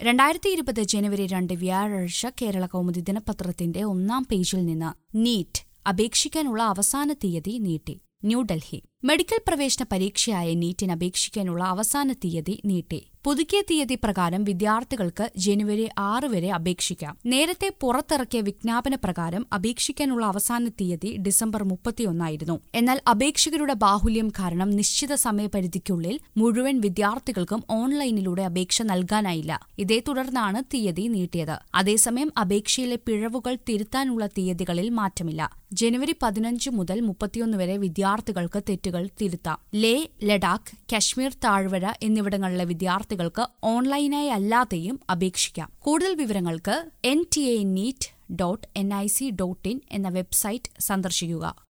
രണ്ടായിരത്തി ഇരുപത് ജനുവരി രണ്ട് വ്യാഴാഴ്ച കേരള കൗമുദി ദിനപത്രത്തിന്റെ ഒന്നാം പേജിൽ നിന്ന് നീറ്റ് അപേക്ഷിക്കാനുള്ള അവസാന തീയതി നീട്ടി ന്യൂഡൽഹി മെഡിക്കൽ പ്രവേശന പരീക്ഷയായ നീറ്റിന് അപേക്ഷിക്കാനുള്ള അവസാന തീയതി നീട്ടി പുതുക്കിയ തീയതി പ്രകാരം വിദ്യാർത്ഥികൾക്ക് ജനുവരി ആറ് വരെ അപേക്ഷിക്കാം നേരത്തെ പുറത്തിറക്കിയ വിജ്ഞാപന പ്രകാരം അപേക്ഷിക്കാനുള്ള അവസാന തീയതി ഡിസംബർ മുപ്പത്തിയൊന്നായിരുന്നു എന്നാൽ അപേക്ഷകരുടെ ബാഹുല്യം കാരണം നിശ്ചിത സമയപരിധിക്കുള്ളിൽ മുഴുവൻ വിദ്യാർത്ഥികൾക്കും ഓൺലൈനിലൂടെ അപേക്ഷ നൽകാനായില്ല ഇതേ തുടർന്നാണ് തീയതി നീട്ടിയത് അതേസമയം അപേക്ഷയിലെ പിഴവുകൾ തിരുത്താനുള്ള തീയതികളിൽ മാറ്റമില്ല ജനുവരി പതിനഞ്ച് മുതൽ മുപ്പത്തിയൊന്ന് വരെ വിദ്യാർത്ഥികൾക്ക് തെറ്റുകൾ തിരുത്താം ലേ ലഡാക്ക് കശ്മീർ താഴ്വര എന്നിവിടങ്ങളിലെ വിദ്യാർത്ഥികൾക്ക് ഓൺലൈനായി അല്ലാതെയും അപേക്ഷിക്കാം കൂടുതൽ വിവരങ്ങൾക്ക് N T A NEET dot N I C dot in എന്ന വെബ്സൈറ്റ് സന്ദർശിക്കുക